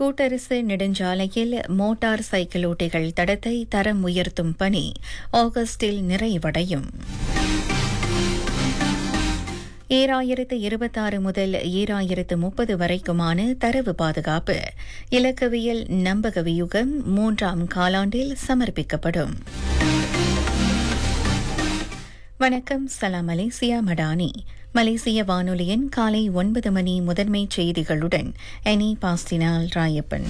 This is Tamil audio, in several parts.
கூட்டரசு நெடுஞ்சாலையில் மோட்டார் சைக்கிள் ஓட்டிகள் தடத்தை தரம் உயர்த்தும் பணி ஆகஸ்டில் நிறைவடையும் ஈராயிரத்து இருபத்தாறு முதல் ஈராயிரத்து முப்பது வரைக்குமான தரவு பாதுகாப்பு இலக்கவியல் நம்பக வியூகம் மூன்றாம் காலாண்டில் சமர்ப்பிக்கப்படும் வணக்கம் சலாம் மலேசியா மடானி மலேசிய வானொலியின் காலை ஒன்பது மணி முதன்மை செய்திகளுடன் எனி பாஸ்டினால் ராயப்பன்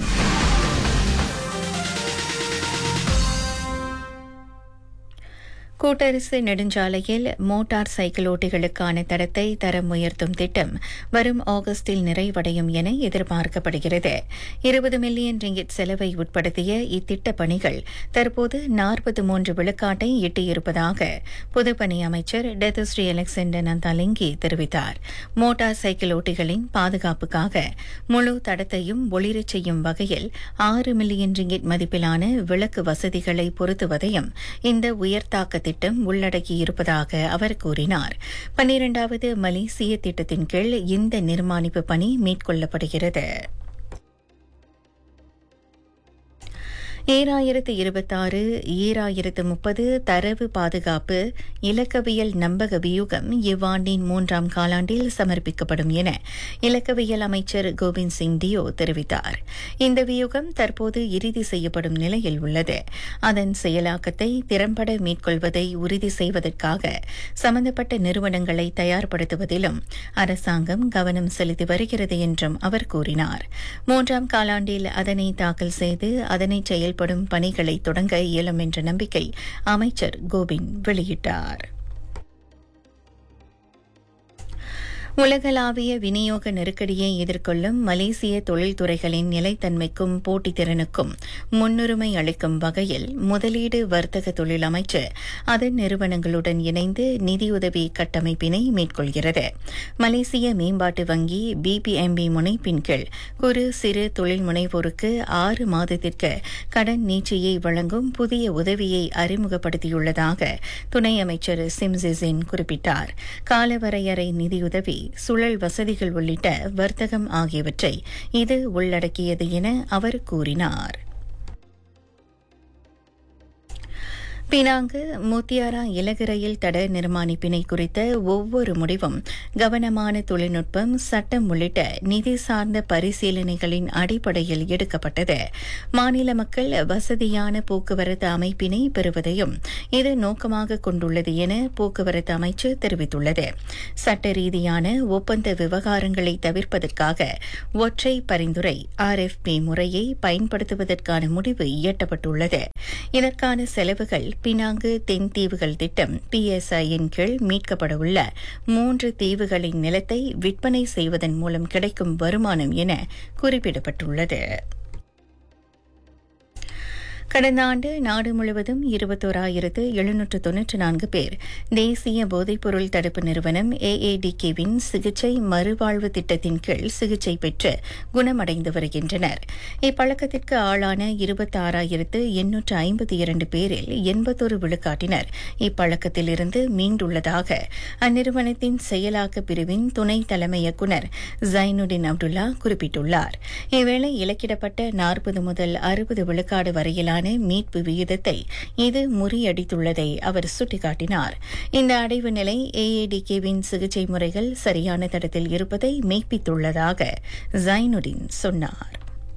கூட்டரசு நெடுஞ்சாலையில் மோட்டார் சைக்கிள் ஓட்டிகளுக்கான தடத்தை தரம் உயர்த்தும் திட்டம் வரும் ஆகஸ்டில் நிறைவடையும் என எதிர்பார்க்கப்படுகிறது இருபது மில்லியன் ரிங்கிட் செலவை உட்படுத்திய இத்திட்ட பணிகள் தற்போது நாற்பத்தி மூன்று விழுக்காட்டை எட்டியிருப்பதாக பொதுப்பணி அமைச்சர் டெதஸ்ரீ அலெக்சாண்டர் நந்தாலிங்கி தெரிவித்தார் மோட்டார் சைக்கிள் ஓட்டிகளின் பாதுகாப்புக்காக முழு தடத்தையும் ஒளிரச் செய்யும் வகையில் ஆறு மில்லியன் ரிங்கிட் மதிப்பிலான விளக்கு வசதிகளை பொருத்துவதையும் இந்த உயர்த்தாக்க திட்டம் உள்ளடக்கியிருப்பதாக அவர் கூறினார் பன்னிரண்டாவது மலேசிய திட்டத்தின் கீழ் இந்த நிர்மாணிப்பு பணி மேற்கொள்ளப்படுகிறது ஏழாயிரத்து இருபத்தாறு ஈராயிரத்து முப்பது தரவு பாதுகாப்பு இலக்கவியல் நம்பக வியூகம் இவ்வாண்டின் மூன்றாம் காலாண்டில் சமர்ப்பிக்கப்படும் என இலக்கவியல் அமைச்சர் கோவிந்த் சிங் டியோ தெரிவித்தார் இந்த வியூகம் தற்போது இறுதி செய்யப்படும் நிலையில் உள்ளது அதன் செயலாக்கத்தை திறம்பட மேற்கொள்வதை உறுதி செய்வதற்காக சம்பந்தப்பட்ட நிறுவனங்களை தயார்படுத்துவதிலும் அரசாங்கம் கவனம் செலுத்தி வருகிறது என்றும் அவர் கூறினார் மூன்றாம் காலாண்டில் அதனை தாக்கல் செய்து அதனை செயல் செயல்படும் பணிகளை தொடங்க இயலும் என்ற நம்பிக்கை அமைச்சர் கோவிந்த் வெளியிட்டார் உலகளாவிய விநியோக நெருக்கடியை எதிர்கொள்ளும் மலேசிய தொழில்துறைகளின் நிலைத்தன்மைக்கும் போட்டித்திறனுக்கும் முன்னுரிமை அளிக்கும் வகையில் முதலீடு வர்த்தக தொழில் அமைச்சு அதன் நிறுவனங்களுடன் இணைந்து நிதியுதவி கட்டமைப்பினை மேற்கொள்கிறது மலேசிய மேம்பாட்டு வங்கி பிபிஎம்பி முனைப்பின் கீழ் குறு சிறு தொழில் முனைவோருக்கு ஆறு மாதத்திற்கு கடன் நீட்சியை வழங்கும் புதிய உதவியை அறிமுகப்படுத்தியுள்ளதாக துணை அமைச்சர் சிம்சிசின் குறிப்பிட்டார் காலவரையறை நிதியுதவி சுழல் வசதிகள் உள்ளிட்ட வர்த்தகம் ஆகியவற்றை இது உள்ளடக்கியது என அவர் கூறினார் பினாங்கு முத்தியாரா இலகு தட நிர்மாணிப்பினை குறித்த ஒவ்வொரு முடிவும் கவனமான தொழில்நுட்பம் சட்டம் உள்ளிட்ட நிதி சார்ந்த பரிசீலனைகளின் அடிப்படையில் எடுக்கப்பட்டது மாநில மக்கள் வசதியான போக்குவரத்து அமைப்பினை பெறுவதையும் இது நோக்கமாக கொண்டுள்ளது என போக்குவரத்து அமைச்சு தெரிவித்துள்ளது சட்ட ரீதியான ஒப்பந்த விவகாரங்களை தவிர்ப்பதற்காக ஒற்றை பரிந்துரை ஆர்எஃப்பி முறையை பயன்படுத்துவதற்கான முடிவு எட்டப்பட்டுள்ளது இதற்கான செலவுகள் பினாங்கு தென் தீவுகள் திட்டம் பிஎஸ்ஐயின் கீழ் மீட்கப்படவுள்ள மூன்று தீவுகளின் நிலத்தை விற்பனை செய்வதன் மூலம் கிடைக்கும் வருமானம் என குறிப்பிடப்பட்டுள்ளது கடந்த ஆண்டு நாடு முழுவதும் இருபத்தோராயிரத்து எழுநூற்று தொன்னூற்று நான்கு பேர் தேசிய போதைப்பொருள் தடுப்பு நிறுவனம் ஏஏடிகேவின் சிகிச்சை மறுவாழ்வு திட்டத்தின் கீழ் சிகிச்சை பெற்று குணமடைந்து வருகின்றனர் இப்பழக்கத்திற்கு ஆளான இருபத்தாறாயிரத்து எண்ணூற்று ஐம்பத்தி இரண்டு பேரில் எண்பத்தொரு விழுக்காட்டினர் இப்பழக்கத்திலிருந்து மீண்டுள்ளதாக அந்நிறுவனத்தின் செயலாக்க பிரிவின் துணை தலைமை இயக்குநர் ஜைனுடின் அப்துல்லா குறிப்பிட்டுள்ளார் இவ்வேளை இலக்கிடப்பட்ட நாற்பது முதல் அறுபது விழுக்காடு வரையிலான மீட்பு விகிதத்தை இது முறியடித்துள்ளதை அவர் சுட்டிக்காட்டினார் இந்த அடைவு நிலை ஏஏடிகேவின் சிகிச்சை முறைகள் சரியான தடத்தில் இருப்பதை மெய்ப்பித்துள்ளதாக ஜைனுடின் சொன்னார்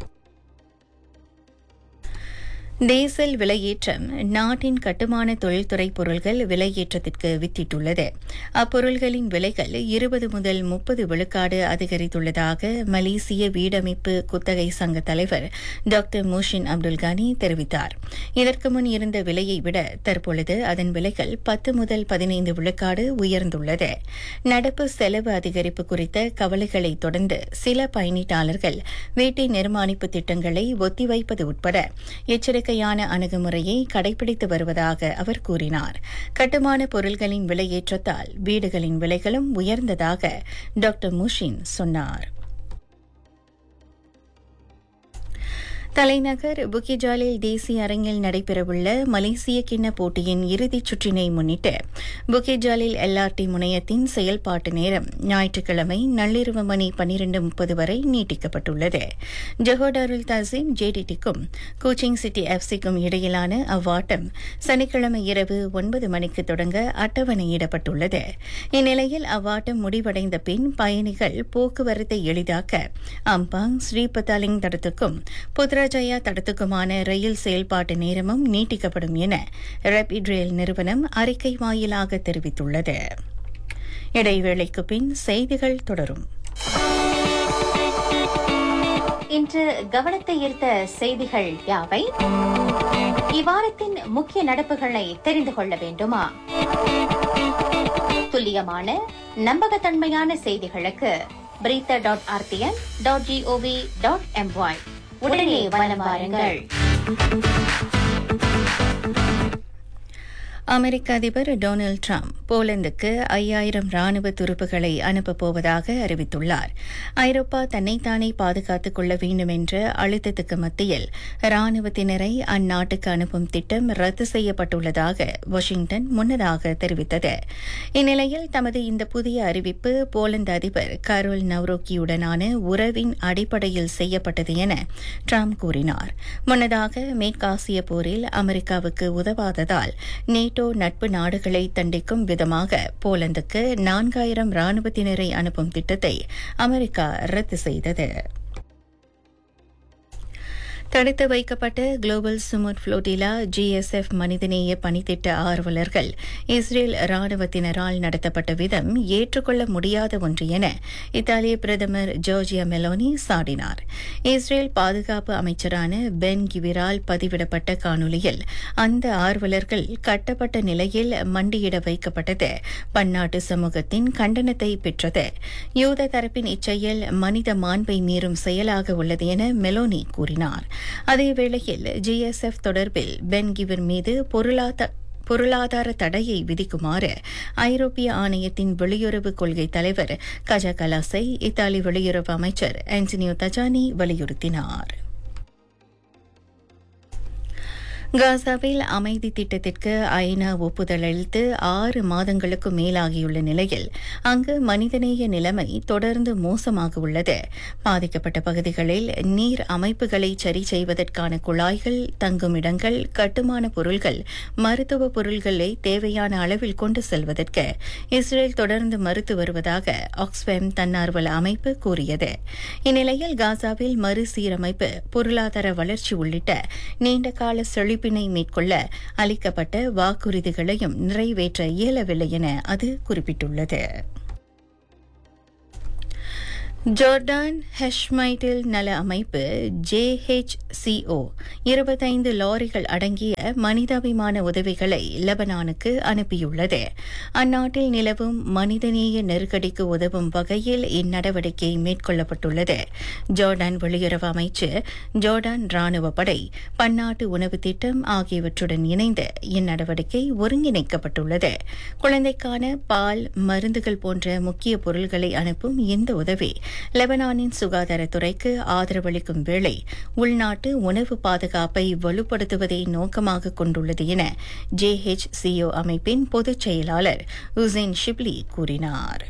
டீசல் விலையேற்றம் நாட்டின் கட்டுமான தொழில்துறை பொருள்கள் விலையேற்றத்திற்கு வித்திட்டுள்ளது அப்பொருள்களின் விலைகள் இருபது முதல் முப்பது விழுக்காடு அதிகரித்துள்ளதாக மலேசிய வீடமைப்பு குத்தகை சங்க தலைவர் டாக்டர் மோஷின் அப்துல் கானி தெரிவித்தார் இதற்கு முன் இருந்த விலையை விட தற்பொழுது அதன் விலைகள் பத்து முதல் பதினைந்து விழுக்காடு உயர்ந்துள்ளது நடப்பு செலவு அதிகரிப்பு குறித்த கவலைகளை தொடர்ந்து சில பயணீட்டாளர்கள் வீட்டை நிர்மாணிப்பு திட்டங்களை ஒத்திவைப்பது உட்பட எச்சரிக்கை எச்சரிக்கையான அணுகுமுறையை கடைபிடித்து வருவதாக அவர் கூறினார் கட்டுமான பொருள்களின் விலையேற்றத்தால் வீடுகளின் விலைகளும் உயர்ந்ததாக டாக்டர் முஷின் சொன்னார் தலைநகர் புக்கிஜாலில் தேசிய அரங்கில் நடைபெறவுள்ள மலேசிய கிண்ண போட்டியின் இறுதிச் சுற்றினை முன்னிட்டு புக்கிஜாலில் எல்ஆர்டி முனையத்தின் செயல்பாட்டு நேரம் ஞாயிற்றுக்கிழமை நள்ளிரவு மணி பன்னிரண்டு முப்பது வரை நீட்டிக்கப்பட்டுள்ளது ஜஹோடாருல் தசீம் ஜேடிடிக்கும் கோச்சிங் சிட்டி எஃப்சிக்கும் இடையிலான அவ்வாட்டம் சனிக்கிழமை இரவு ஒன்பது மணிக்கு தொடங்க அட்டவணையிடப்பட்டுள்ளது இந்நிலையில் அவ்வாட்டம் முடிவடைந்த பின் பயணிகள் போக்குவரத்தை எளிதாக்க அம்பாங் ஸ்ரீபத்தாலிங் தடத்துக்கும் புத்ராஜயா தடத்துக்குமான ரயில் செயல்பாட்டு நேரமும் நீட்டிக்கப்படும் என ரேபிட் ரயில் நிறுவனம் அறிக்கை வாயிலாக தெரிவித்துள்ளது இடைவேளைக்கு பின் செய்திகள் தொடரும் இன்று கவனத்தை ஈர்த்த செய்திகள் யாவை இவ்வாரத்தின் முக்கிய நடப்புகளை தெரிந்து கொள்ள வேண்டுமா துல்லியமான நம்பகத்தன்மையான செய்திகளுக்கு பிரீத்த dot RTM dot gov dot my உடனே வலம் வாருங்கள் அமெரிக்க அதிபர் டொனால்டு டிரம்ப் போலந்துக்கு ஐயாயிரம் ராணுவ துருப்புகளை அனுப்பப் போவதாக அறிவித்துள்ளார் ஐரோப்பா தன்னைத்தானே பாதுகாத்துக் கொள்ள வேண்டும் என்ற அழுத்தத்துக்கு மத்தியில் ராணுவத்தினரை அந்நாட்டுக்கு அனுப்பும் திட்டம் ரத்து செய்யப்பட்டுள்ளதாக வாஷிங்டன் முன்னதாக தெரிவித்தது இந்நிலையில் தமது இந்த புதிய அறிவிப்பு போலந்து அதிபர் கரோல் நவ்ரோக்கியுடனான உறவின் அடிப்படையில் செய்யப்பட்டது என டிரம்ப் கூறினார் முன்னதாக மேற்காசிய போரில் அமெரிக்காவுக்கு உதவாததால் நேட்டோ நட்பு நாடுகளை தண்டிக்கும் விதமாக போலந்துக்கு நான்காயிரம் ராணுவத்தினரை அனுப்பும் திட்டத்தை அமெரிக்கா ரத்து செய்தது தடுத்து வைக்கப்பட்ட குளோபல் சுமூட் புளோட்டிலா ஜிஎஸ்எஃப் மனிதநேய பணித்திட்ட ஆர்வலர்கள் இஸ்ரேல் ராணுவத்தினரால் நடத்தப்பட்ட விதம் ஏற்றுக்கொள்ள முடியாத ஒன்று என இத்தாலிய பிரதமர் ஜோர்ஜியா மெலோனி சாடினார் இஸ்ரேல் பாதுகாப்பு அமைச்சரான பென் கிவிரால் பதிவிடப்பட்ட காணொலியில் அந்த ஆர்வலர்கள் கட்டப்பட்ட நிலையில் மண்டியிட வைக்கப்பட்டது பன்னாட்டு சமூகத்தின் கண்டனத்தை பெற்றது யூத தரப்பின் இச்செயல் மனித மாண்பை மீறும் செயலாக உள்ளது என மெலோனி கூறினார் அதேவேளையில் ஜிஎஸ்எஃப் தொடர்பில் பென் கிவர் மீது பொருளாதார பொருளாதார தடையை விதிக்குமாறு ஐரோப்பிய ஆணையத்தின் வெளியுறவு கொள்கை தலைவர் கஜா கலாஸை இத்தாலி வெளியுறவு அமைச்சர் ஆண்டனியோ தஜானி வலியுறுத்தினார் காசாவில் அமைதி திட்டத்திற்கு ஐநா ஒப்புதல் அளித்து ஆறு மாதங்களுக்கு மேலாகியுள்ள நிலையில் அங்கு மனிதநேய நிலைமை தொடர்ந்து மோசமாக உள்ளது பாதிக்கப்பட்ட பகுதிகளில் நீர் அமைப்புகளை சரி செய்வதற்கான குழாய்கள் தங்குமிடங்கள் கட்டுமான பொருள்கள் மருத்துவ பொருள்களை தேவையான அளவில் கொண்டு செல்வதற்கு இஸ்ரேல் தொடர்ந்து மறுத்து வருவதாக ஆக்ஸ்ஃபேம் தன்னார்வல அமைப்பு கூறியது இந்நிலையில் காசாவில் மறுசீரமைப்பு பொருளாதார வளர்ச்சி உள்ளிட்ட நீண்டகால செழிப்பு செழிப்பினை மேற்கொள்ள அளிக்கப்பட்ட வாக்குறுதிகளையும் நிறைவேற்ற இயலவில்லை என அது குறிப்பிட்டுள்ளது ஜோர்டான் ஹெஷ்மைட்டில் நல அமைப்பு ஜேஹெச்சிஓ இருபத்தைந்து லாரிகள் அடங்கிய மனிதாபிமான உதவிகளை லெபனானுக்கு அனுப்பியுள்ளது அந்நாட்டில் நிலவும் மனிதநேய நெருக்கடிக்கு உதவும் வகையில் இந்நடவடிக்கை மேற்கொள்ளப்பட்டுள்ளது ஜோர்டான் வெளியுறவு அமைச்சு ஜோர்டான் ராணுவ படை பன்னாட்டு உணவு திட்டம் ஆகியவற்றுடன் இணைந்து இந்நடவடிக்கை ஒருங்கிணைக்கப்பட்டுள்ளது குழந்தைக்கான பால் மருந்துகள் போன்ற முக்கிய பொருள்களை அனுப்பும் இந்த உதவி லெபனானின் சுகாதாரத்துறைக்கு ஆதரவளிக்கும் வேளை உள்நாட்டு உணவு பாதுகாப்பை வலுப்படுத்துவதை நோக்கமாக கொண்டுள்ளது என ஜேஹெச்சிஓ அமைப்பின் பொதுச் செயலாளர் உசேன் ஷிப்லி கூறினார்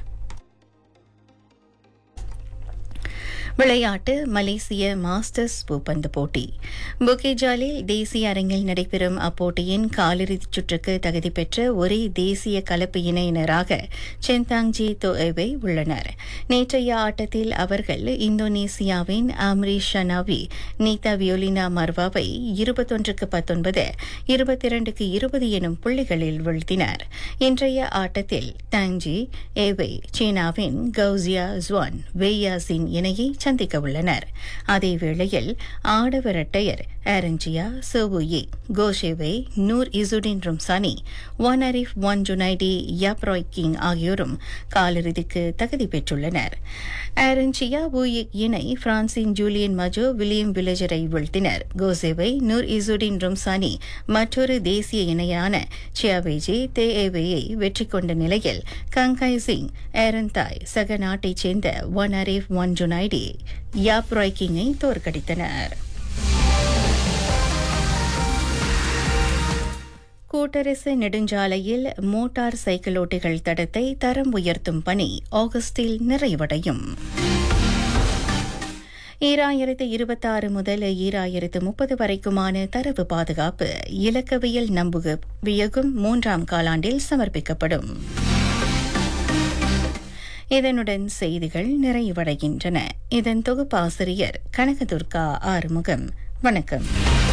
விளையாட்டு மலேசிய மாஸ்டர்ஸ் பூப்பந்து போட்டி புகேஜாலில் தேசிய அரங்கில் நடைபெறும் அப்போட்டியின் காலிறுதிச் சுற்றுக்கு தகுதி பெற்ற ஒரே தேசிய கலப்பு இணையினராக செந்தாங்ஜி தோஎவே உள்ளனர் நேற்றைய ஆட்டத்தில் அவர்கள் இந்தோனேசியாவின் அம்ரி ஷனாவி நீதா வியோலினா மர்வாவை இருபத்தொன்றுக்கு பத்தொன்பது இருபத்தி இரண்டுக்கு இருபது எனும் புள்ளிகளில் வீழ்த்தினர் இன்றைய ஆட்டத்தில் தாங்ஜி ஏவை சீனாவின் கவுசியா ஜுவான் வெய்யாசின் இணையை சந்திக்க உள்ளனர் அதேவேளையில் ஆடவர் இரட்டையர் ஆரஞ்சியா சோவுயி கோஷேவே Nur Izzuddin Rumsani Wan Arif Wan Junaidi Yap Roy King ஆகியோரும் காலிறுதிக்கு தகுதி பெற்றுள்ளனர் ஆரஞ்சியா வூயிக் இணை பிரான்சின் ஜூலியன் மஜோ வில்லியம் வில்லேஜரை வீழ்த்தினர் கோசேவை நூர் இசுடின் ரும்சானி மற்றொரு தேசிய இணையான சியாவேஜி தேஏவேயை வெற்றி கொண்ட நிலையில் கங்காய் சிங் ஏரந்தாய் சக நாட்டைச் சேர்ந்த Wan Arif Wan Junaidi Yap Roy கிங்கை தோற்கடித்தனர் கூட்டரசு நெடுஞ்சாலையில் மோட்டார் சைக்கிளோட்டிகள் தடத்தை தரம் உயர்த்தும் பணி ஆகஸ்டில் நிறைவடையும் ஈராயிரத்து இருபத்தாறு முதல் ஈராயிரத்து முப்பது வரைக்குமான தரவு பாதுகாப்பு இலக்கவியல் நம்புக வியகும் மூன்றாம் காலாண்டில் சமர்ப்பிக்கப்படும் இதனுடன் செய்திகள் நிறைவடைகின்றன இதன் தொகுப்பாசிரியர் கனகதுர்கா ஆறுமுகம் வணக்கம்